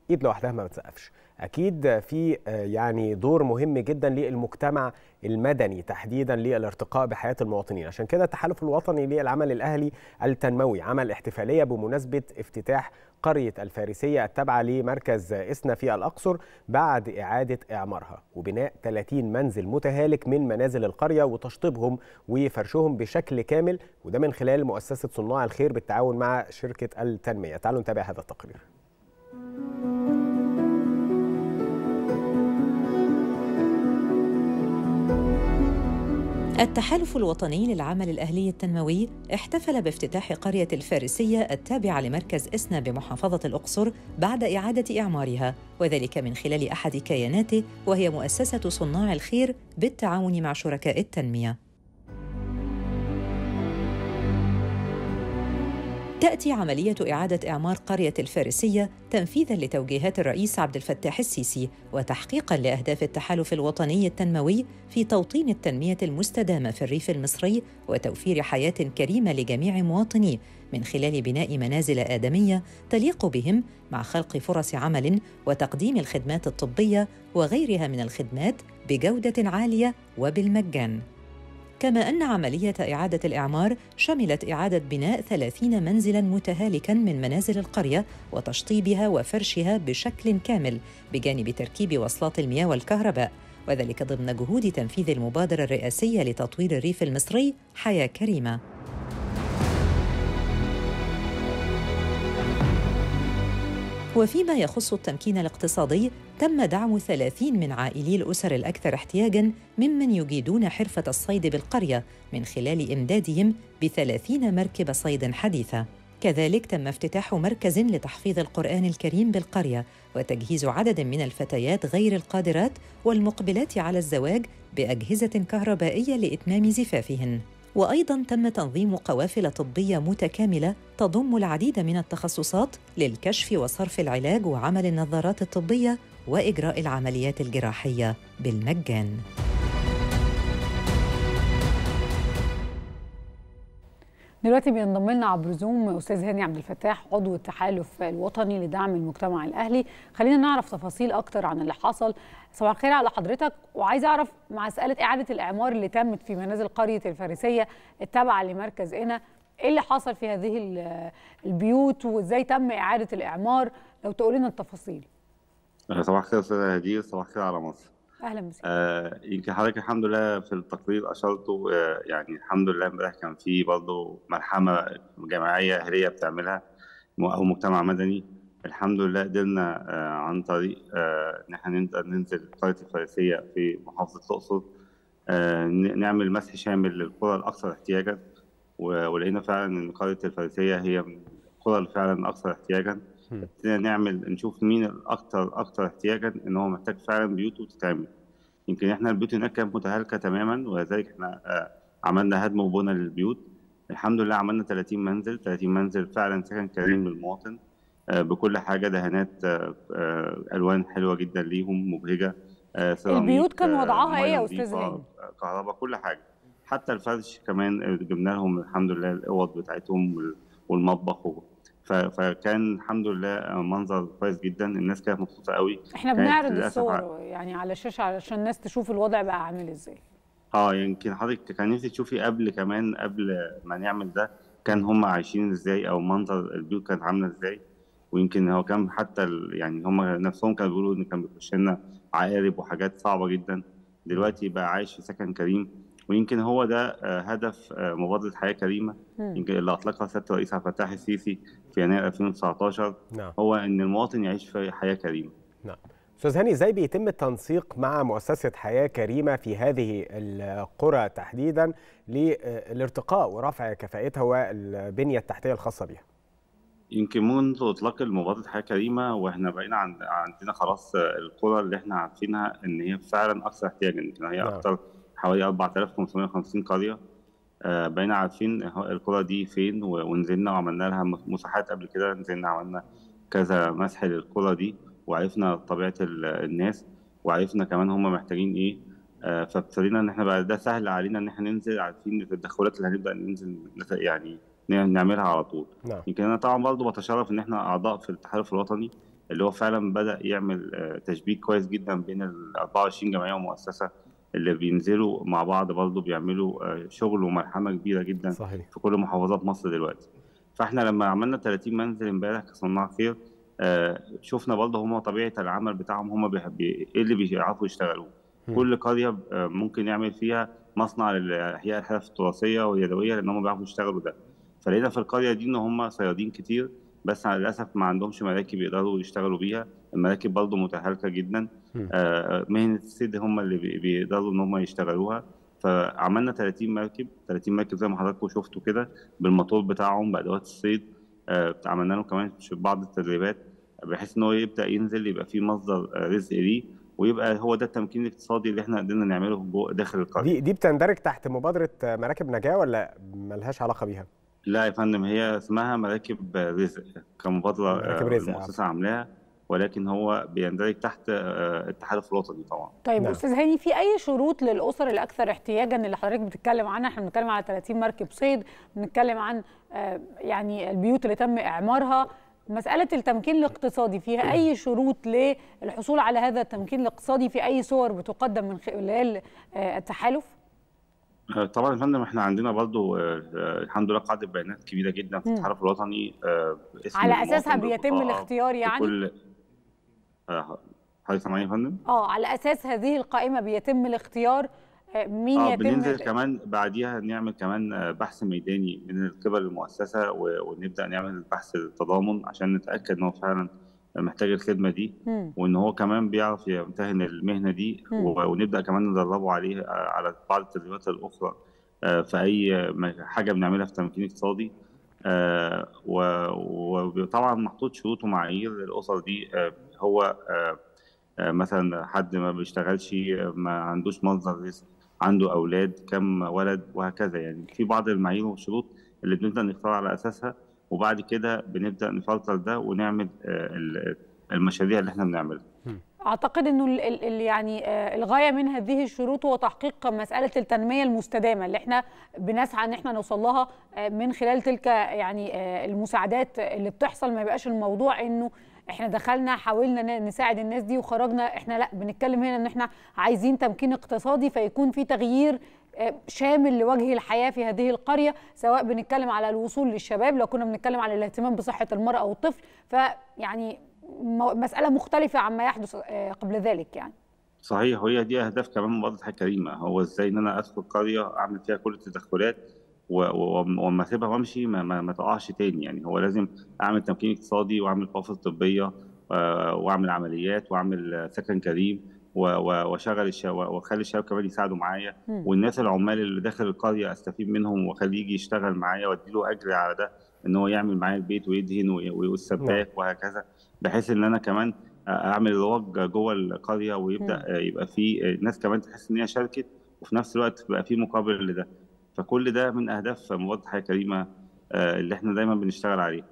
ايد لوحدها ما بتسقفش اكيد في يعني دور مهم جدا للمجتمع المدني تحديدا للارتقاء بحياه المواطنين عشان كده التحالف الوطني للعمل الاهلي التنموي عمل احتفاليه بمناسبه افتتاح قريه الفارسيه التابعه لمركز اسنا في الاقصر بعد اعاده اعمارها وبناء 30 منزل متهالك من منازل القريه وتشطيبهم وفرشهم بشكل كامل وده من خلال مؤسسه صناع الخير بالتعاون مع شركه التنميه تعالوا نتابع هذا التقرير التحالف الوطني للعمل الأهلي التنموي احتفل بافتتاح قرية الفارسية التابعة لمركز إسنا بمحافظة الأقصر بعد إعادة إعمارها وذلك من خلال أحد كياناته وهي مؤسسة صناع الخير بالتعاون مع شركاء التنمية تأتي عملية إعادة إعمار قرية الفارسية تنفيذاً لتوجيهات الرئيس عبد الفتاح السيسي وتحقيقاً لأهداف التحالف الوطني التنموي في توطين التنمية المستدامة في الريف المصري وتوفير حياة كريمة لجميع مواطنيه من خلال بناء منازل آدمية تليق بهم مع خلق فرص عمل وتقديم الخدمات الطبية وغيرها من الخدمات بجودة عالية وبالمجان. كما أن عملية إعادة الإعمار شملت إعادة بناء 30 منزلاً متهالكاً من منازل القرية وتشطيبها وفرشها بشكل كامل بجانب تركيب وصلات المياه والكهرباء وذلك ضمن جهود تنفيذ المبادرة الرئاسية لتطوير الريف المصري حياة كريمة. وفيما يخص التمكين الاقتصادي تم دعم 30 من عائلي الأسر الأكثر احتياجاً ممن يجيدون حرفة الصيد بالقرية من خلال إمدادهم بثلاثين مركب صيد حديثة كذلك تم افتتاح مركز لتحفيظ القرآن الكريم بالقرية وتجهيز عدد من الفتيات غير القادرات والمقبلات على الزواج بأجهزة كهربائية لإتمام زفافهن وايضا تم تنظيم قوافل طبيه متكامله تضم العديد من التخصصات للكشف وصرف العلاج وعمل النظارات الطبيه واجراء العمليات الجراحيه بالمجان دلوقتي بينضم لنا عبر زوم استاذ هاني عبد الفتاح عضو التحالف الوطني لدعم المجتمع الاهلي خلينا نعرف تفاصيل اكتر عن اللي حصل صباح الخير على حضرتك وعايزه اعرف مع مساله اعاده الاعمار اللي تمت في منازل قريه الفارسيه التابعه لمركز هنا ايه اللي حصل في هذه البيوت وازاي تم اعاده الاعمار لو تقول لنا التفاصيل صباح الخير استاذ هدير صباح الخير على مصر اهلا بك آه يمكن حضرتك الحمد لله في التقرير اشرتوا آه يعني الحمد لله امبارح كان في برضه ملحمه جماعيه اهليه بتعملها او مجتمع مدني الحمد لله قدرنا آه عن طريق آه ان احنا نقدر ننزل قريه الفارسيه في محافظه الاقصر آه نعمل مسح شامل للقرى الاكثر احتياجا ولقينا فعلا ان قريه الفارسيه هي من القرى اللي فعلا اكثر احتياجا ابتدينا نعمل نشوف مين الاكثر اكثر احتياجا ان هو محتاج فعلا بيوته تتعمل يمكن احنا البيوت هناك كانت متهالكه تماما ولذلك احنا آه عملنا هدم وبنى للبيوت الحمد لله عملنا 30 منزل 30 منزل فعلا سكن كريم للمواطن آه بكل حاجه دهانات آه الوان حلوه جدا ليهم مبهجه البيوت كان وضعها ايه يا استاذ هاني كهرباء كل حاجه حتى الفرش كمان جبنا لهم الحمد لله الاوض بتاعتهم والمطبخ فكان الحمد لله منظر كويس جدا الناس كانت مبسوطه قوي احنا بنعرض الصور يعني على الشاشه علشان الناس تشوف الوضع بقى عامل ازاي اه يمكن حضرتك كان نفسي تشوفي قبل كمان قبل ما نعمل ده كان هم عايشين ازاي او منظر البيوت كانت عامله ازاي ويمكن هو كان حتى يعني هم نفسهم كانوا بيقولوا ان كان بيخش لنا عقارب وحاجات صعبه جدا دلوقتي بقى عايش في سكن كريم ويمكن هو ده هدف مبادره حياه كريمه يمكن اللي اطلقها سياده الرئيس عبد الفتاح السيسي في يناير 2019 نعم. هو ان المواطن يعيش في حياه كريمه. نعم. استاذ هاني ازاي بيتم التنسيق مع مؤسسه حياه كريمه في هذه القرى تحديدا للارتقاء ورفع كفاءتها والبنيه التحتيه الخاصه بها؟ يمكن منذ اطلاق المبادره حياه كريمه واحنا بقينا عند عندنا خلاص القرى اللي احنا عارفينها ان هي فعلا اكثر احتياجا يمكن هي نعم. اكثر حوالي 4550 قريه آه بقينا عارفين القرى دي فين ونزلنا وعملنا لها مساحات قبل كده نزلنا عملنا كذا مسح للقرى دي وعرفنا طبيعه الناس وعرفنا كمان هم محتاجين ايه آه فابتدينا ان احنا بقى ده سهل علينا ان احنا ننزل عارفين التدخلات اللي هنبدا ننزل يعني نعملها على طول نعم. يمكن انا طبعا برضه بتشرف ان احنا اعضاء في التحالف الوطني اللي هو فعلا بدا يعمل تشبيك كويس جدا بين ال 24 جمعيه ومؤسسه اللي بينزلوا مع بعض برضه بيعملوا شغل وملحمه كبيره جدا صحيح. في كل محافظات مصر دلوقتي فاحنا لما عملنا 30 منزل امبارح كصناع خير آه شفنا برضه هم طبيعه العمل بتاعهم هم ايه اللي بيعرفوا يشتغلوا كل قريه آه ممكن يعمل فيها مصنع لاحياء الحرف التراثيه واليدويه لان هم بيعرفوا يشتغلوا ده فلقينا في القريه دي ان هم صيادين كتير بس للاسف ما عندهمش مراكب يقدروا يشتغلوا بيها المراكب برضه متهالكه جدا آه مهنه الصيد هم اللي بيقدروا ان هم يشتغلوها فعملنا 30 مركب 30 مركب زي ما حضراتكم شفتوا كده بالموتور بتاعهم بادوات الصيد آه عملنا له كمان بعض التدريبات بحيث ان هو يبدا ينزل يبقى في مصدر رزق ليه ويبقى هو ده التمكين الاقتصادي اللي احنا قدرنا نعمله داخل القريه دي دي بتندرج تحت مبادره مراكب نجاه ولا ملهاش علاقه بيها؟ لا يا فندم هي اسمها مراكب رزق كمبادره مراكب رزق المؤسسه عاملاها ولكن هو بيندرج تحت التحالف الوطني طبعا طيب نعم. استاذ هاني في اي شروط للاسر الاكثر احتياجا اللي حضرتك بتتكلم عنها احنا بنتكلم على 30 مركب صيد بنتكلم عن يعني البيوت اللي تم اعمارها مساله التمكين الاقتصادي فيها اي شروط للحصول على هذا التمكين الاقتصادي في اي صور بتقدم من خلال التحالف طبعا يا فندم احنا عندنا برضو الحمد لله قاعده بيانات كبيره جدا في التحالف الوطني على اساسها بيتم الاختيار يعني كل حضرتك سامعني يا فندم؟ اه على اساس هذه القائمه بيتم الاختيار مين آه يتم بننزل كمان بعديها نعمل كمان بحث ميداني من قبل المؤسسه ونبدا نعمل بحث التضامن عشان نتاكد ان هو فعلا محتاج الخدمه دي مم. وان هو كمان بيعرف يمتهن المهنه دي مم. ونبدا كمان ندربه عليه على بعض التدريبات الاخرى في اي حاجه بنعملها في تمكين اقتصادي وطبعا محطوط شروط ومعايير للاسر دي هو مثلا حد ما بيشتغلش ما عندوش مصدر رزق عنده اولاد كم ولد وهكذا يعني في بعض المعايير والشروط اللي بنبدا نختار على اساسها وبعد كده بنبدا نفلتر ده ونعمل المشاريع اللي احنا بنعملها اعتقد انه ال ال يعني الغايه من هذه الشروط هو تحقيق مساله التنميه المستدامه اللي احنا بنسعى ان احنا نوصل لها من خلال تلك يعني المساعدات اللي بتحصل ما يبقاش الموضوع انه احنا دخلنا حاولنا نساعد الناس دي وخرجنا احنا لا بنتكلم هنا ان احنا عايزين تمكين اقتصادي فيكون في تغيير شامل لوجه الحياه في هذه القريه سواء بنتكلم على الوصول للشباب لو كنا بنتكلم على الاهتمام بصحه المراه او الطفل فيعني مساله مختلفه عما يحدث قبل ذلك يعني صحيح وهي دي اهداف كمان مبادره حياه كريمه هو ازاي ان انا ادخل قريه اعمل فيها كل التدخلات واما اسيبها وامشي ما, ما, ما تقعش تاني يعني هو لازم اعمل تمكين اقتصادي واعمل حوافز طبيه واعمل عمليات واعمل سكن كريم واشغل الشباب واخلي الشباب كمان يساعدوا معايا والناس العمال اللي داخل القريه استفيد منهم واخليه يجي يشتغل معايا وادي له اجر على ده ان هو يعمل معايا البيت ويدهن والسباك وهكذا بحيث ان انا كمان اعمل رواج جوه القريه ويبدا يبقى في ناس كمان تحس ان هي شاركت وفي نفس الوقت بقى في مقابل لده فكل ده من اهداف مبادره حياه كريمه اللي احنا دايما بنشتغل عليه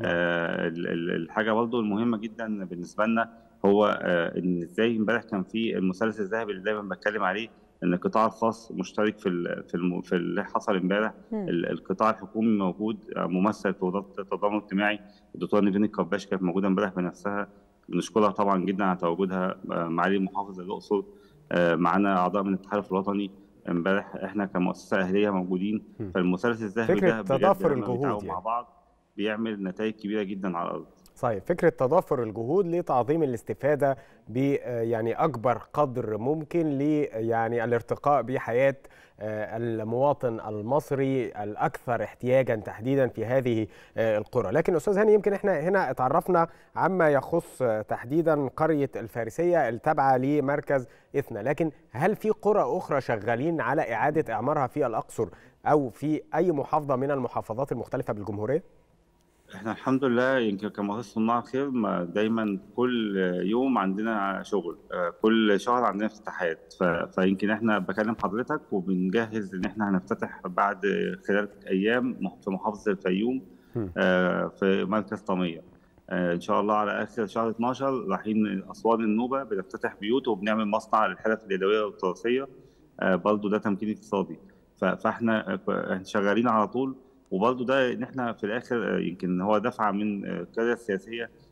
الحاجه برضه المهمه جدا بالنسبه لنا هو ان ازاي امبارح كان في المثلث الذهبي اللي دايما بتكلم عليه ان القطاع الخاص مشترك في ال في الم في اللي حصل امبارح القطاع الحكومي موجود ممثل في وزاره التضامن الاجتماعي الدكتوره نيفين الكباش كانت موجوده امبارح بنفسها بنشكرها طبعا جدا على تواجدها معالي محافظ الاقصر معانا اعضاء من التحالف الوطني امبارح احنا كمؤسسه اهليه موجودين فالمثلث الذهبي ده تضافر الجهود يعني. مع بعض بيعمل نتائج كبيره جدا على الارض صحيح فكره تضافر الجهود لتعظيم الاستفاده ب يعني اكبر قدر ممكن ل يعني الارتقاء بحياه المواطن المصري الاكثر احتياجا تحديدا في هذه القرى لكن استاذ هاني يمكن احنا هنا اتعرفنا عما يخص تحديدا قريه الفارسيه التابعه لمركز اثنا لكن هل في قرى اخرى شغالين على اعاده اعمارها في الاقصر او في اي محافظه من المحافظات المختلفه بالجمهوريه احنا الحمد لله يمكن كمؤسسه صناع خير دايما كل يوم عندنا شغل كل شهر عندنا افتتاحات فيمكن احنا بكلم حضرتك وبنجهز ان احنا هنفتتح بعد خلال ايام في محافظه الفيوم في مركز طميه ان شاء الله على اخر شهر 12 رايحين اسوان النوبه بنفتتح بيوت وبنعمل مصنع للحرف اليدويه والتراثيه برضه ده تمكين اقتصادي فاحنا شغالين على طول وبرضه ده ان احنا في الاخر يمكن هو دفعه من القياده السياسيه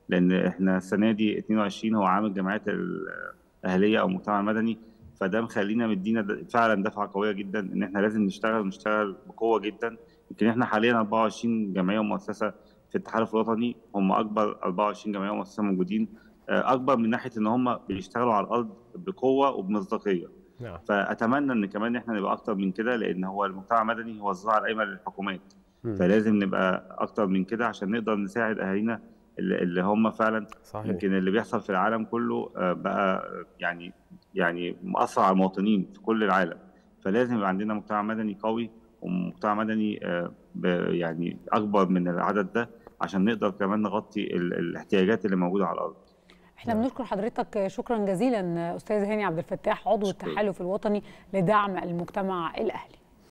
لان احنا السنه دي 22 هو عام الجمعيات الاهليه او المجتمع المدني فده مخلينا مدينا فعلا دفعه قويه جدا ان احنا لازم نشتغل ونشتغل بقوه جدا يمكن احنا حاليا 24 جمعيه ومؤسسه في التحالف الوطني هم اكبر 24 جمعيه ومؤسسه موجودين اكبر من ناحيه ان هم بيشتغلوا على الارض بقوه وبمصداقيه نعم. فاتمنى ان كمان احنا نبقى اكتر من كده لان هو المجتمع المدني هو الذراع الايمن للحكومات م. فلازم نبقى اكتر من كده عشان نقدر نساعد اهالينا اللي هم فعلا صحيح. يمكن اللي بيحصل في العالم كله بقى يعني يعني مأثر على المواطنين في كل العالم فلازم يبقى عندنا مجتمع مدني قوي ومجتمع مدني يعني اكبر من العدد ده عشان نقدر كمان نغطي الاحتياجات اللي موجوده على الارض احنا بنشكر حضرتك شكرا جزيلا استاذ هاني عبد الفتاح عضو التحالف الوطني لدعم المجتمع الاهلي